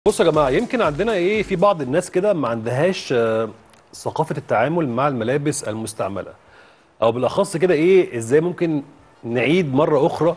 بصوا يا جماعه يمكن عندنا ايه في بعض الناس كده ما عندهاش آه، ثقافه التعامل مع الملابس المستعمله او بالاخص كده ايه ازاي ممكن نعيد مره اخرى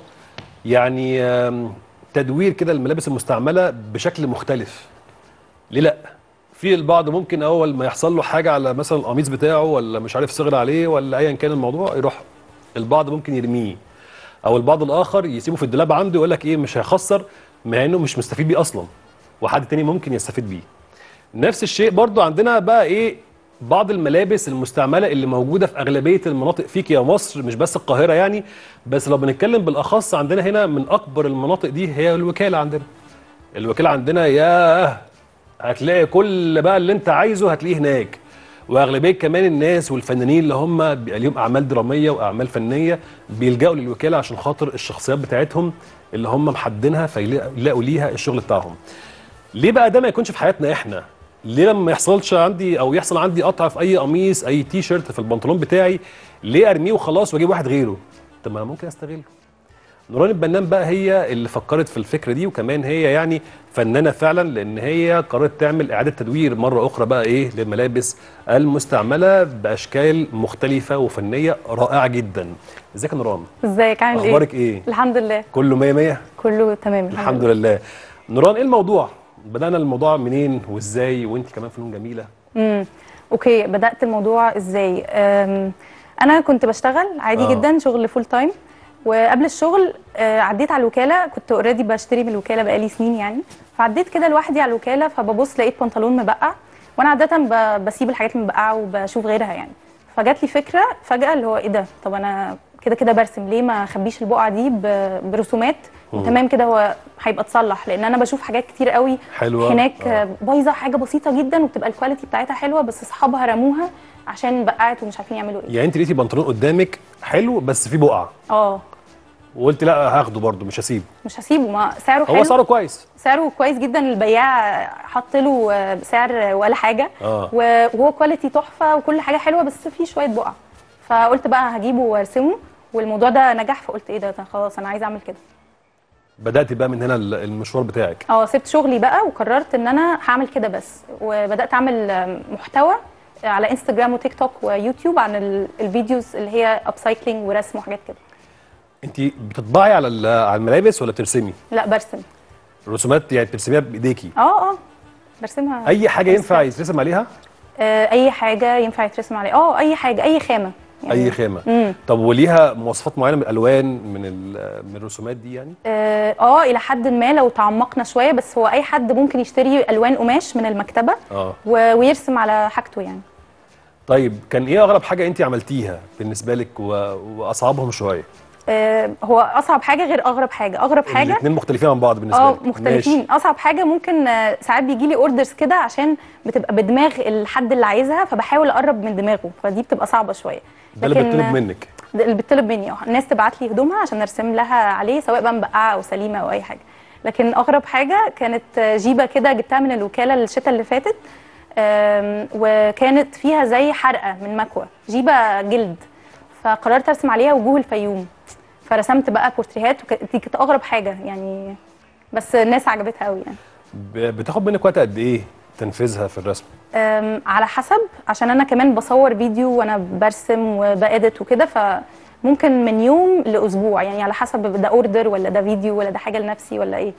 يعني آم، تدوير كده الملابس المستعمله بشكل مختلف ليه لا في البعض ممكن اول ما يحصل له حاجه على مثلا القميص بتاعه ولا مش عارف صغر عليه ولا ايا كان الموضوع يروح البعض ممكن يرميه او البعض الاخر يسيبه في الدولاب عنده يقول لك ايه مش هيخسر مع انه مش مستفيد بيه اصلا وحد تاني ممكن يستفيد بيه نفس الشيء برضو عندنا بقى ايه بعض الملابس المستعمله اللي موجوده في اغلبيه المناطق فيك يا مصر مش بس القاهره يعني بس لو بنتكلم بالاخص عندنا هنا من اكبر المناطق دي هي الوكاله عندنا الوكاله عندنا ياه هتلاقي كل بقى اللي انت عايزه هتلاقيه هناك واغلبيه كمان الناس والفنانين اللي هم بيبقى ليهم اعمال دراميه واعمال فنيه بيلجأوا للوكاله عشان خاطر الشخصيات بتاعتهم اللي هم محددينها فيلاقوا ليها الشغل بتاعهم ليه بقى ده ما يكونش في حياتنا احنا ليه لما يحصلش عندي او يحصل عندي قطع في اي قميص اي تي شيرت في البنطلون بتاعي ليه ارميه وخلاص واجيب واحد غيره طب ما أنا ممكن استغله نوران البنان بقى هي اللي فكرت في الفكره دي وكمان هي يعني فنانه فعلا لان هي قررت تعمل اعاده تدوير مره اخرى بقى ايه للملابس المستعمله باشكال مختلفه وفنيه رائعه جدا ازيك يا نوران ازيك عامل ايه؟ اخبارك ايه الحمد لله كله 100 100 كله تمام الحمد لله نوران ايه الموضوع بدانا الموضوع منين وازاي وانت كمان فنون جميله امم اوكي بدات الموضوع ازاي أم، انا كنت بشتغل عادي آه. آه. جدا شغل فول تايم وقبل الشغل آه، عديت على الوكاله كنت اوريدي بشتري من الوكاله بقالي سنين يعني فعديت كده لوحدي على الوكاله فببص لقيت بنطلون مبقع وانا عاده ب- بسيب الحاجات المبقعه وبشوف غيرها يعني فجات لي فكره فجاه اللي هو ايه ده طب انا كده كده برسم ليه ما اخبيش البقعه دي ب- برسومات وتمام كده هو هيبقى اتصلح لان انا بشوف حاجات كتير قوي حلوة. هناك آه. آه. بايظه حاجه بسيطه جدا وبتبقى الكواليتي بتاعتها حلوه بس اصحابها رموها عشان بقعت ومش عارفين يعملوا ايه يعني انت لقيتي بنطلون قدامك حلو بس فيه بقعه اه وقلت لا هاخده برده مش هسيب مش هسيبه ما سعره حلو هو سعره كويس سعره كويس جدا البياع حط له آه، سعر ولا حاجه آه. و- وهو كواليتي تحفه وكل حاجه حلوه بس فيه شويه بقع فقلت بقى هجيبه وارسمه والموضوع ده نجح فقلت ايه ده, ده خلاص انا عايزه اعمل كده بدات بقى من هنا ال- المشوار بتاعك اه سبت شغلي بقى وقررت ان انا هعمل كده بس وبدات اعمل آم، محتوى على انستجرام وتيك توك ويوتيوب عن ال- الفيديوز اللي هي ابسايكلينج ورسم وحاجات كده انت بتطبعي على ال- على الملابس ولا بترسمي لا برسم الرسومات يعني بترسميها بايديكي اه اه برسمها اي حاجه بس- ينفع يترسم عليها آه اي حاجه ينفع يترسم عليها اه اي حاجه اي خامه اي خامه مم. طب وليها مواصفات معينه من الالوان من ال- من الرسومات دي يعني اه آه، الى حد ما لو تعمقنا شويه بس هو اي حد ممكن يشتري الوان قماش من المكتبه اه و- ويرسم على حاجته يعني طيب كان ايه اغرب حاجه انت عملتيها بالنسبه لك و... واصعبهم شويه آه هو اصعب حاجه غير اغرب حاجه اغرب حاجه الاثنين مختلفين عن بعض بالنسبه اه لك مختلفين ماشي. اصعب حاجه ممكن آه، ساعات بيجي لي اوردرز كده عشان بتبقى بدماغ الحد اللي عايزها فبحاول اقرب من دماغه فدي بتبقى صعبه شويه ده اللي بيطلب منك ده اللي بيطلب مني اه الناس تبعت لي هدومها عشان ارسم لها عليه سواء بقى مبقعه او سليمه او اي حاجه لكن اغرب حاجه كانت آه، جيبه كده جبتها من الوكاله الشتاء اللي فاتت آم، وكانت فيها زي حرقه من مكوى جيبه جلد فقررت ارسم عليها وجوه الفيوم فرسمت بقى بورتريهات وك- دي كانت اغرب حاجه يعني بس الناس عجبتها قوي يعني ب- بتاخد منك وقت قد ايه تنفيذها في الرسم أم، على حسب عشان انا كمان بصور فيديو وانا برسم وبأدت وكده فممكن من يوم لاسبوع يعني على حسب ده اوردر ولا ده فيديو ولا ده حاجه لنفسي ولا ايه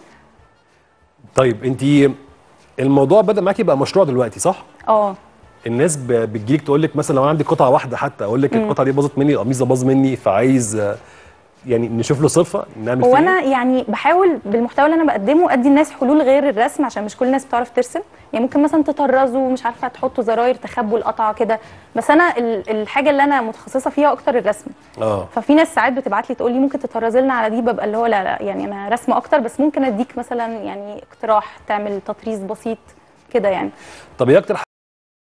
طيب انت الموضوع بدا معاكي بقى مشروع دلوقتي صح اه الناس ب- بتجيلك تقول لك مثلا لو انا عندي قطعه واحده حتى اقول لك القطعه دي باظت مني القميص ده باظ مني فعايز آه، يعني نشوف له صفه نعمل هو فيه انا يعني بحاول بالمحتوى اللي انا بقدمه ادي الناس حلول غير الرسم عشان مش كل الناس بتعرف ترسم يعني ممكن مثلا تطرزوا مش عارفه تحطوا زراير تخبوا القطعه كده بس انا ال- الحاجه اللي انا متخصصه فيها اكتر الرسم اه ففي ناس ساعات بتبعت لي تقول لي ممكن تطرز لنا على دي ببقى اللي هو لا لا يعني انا رسمه اكتر بس ممكن اديك مثلا يعني اقتراح تعمل تطريز بسيط كده يعني طب ايه اكتر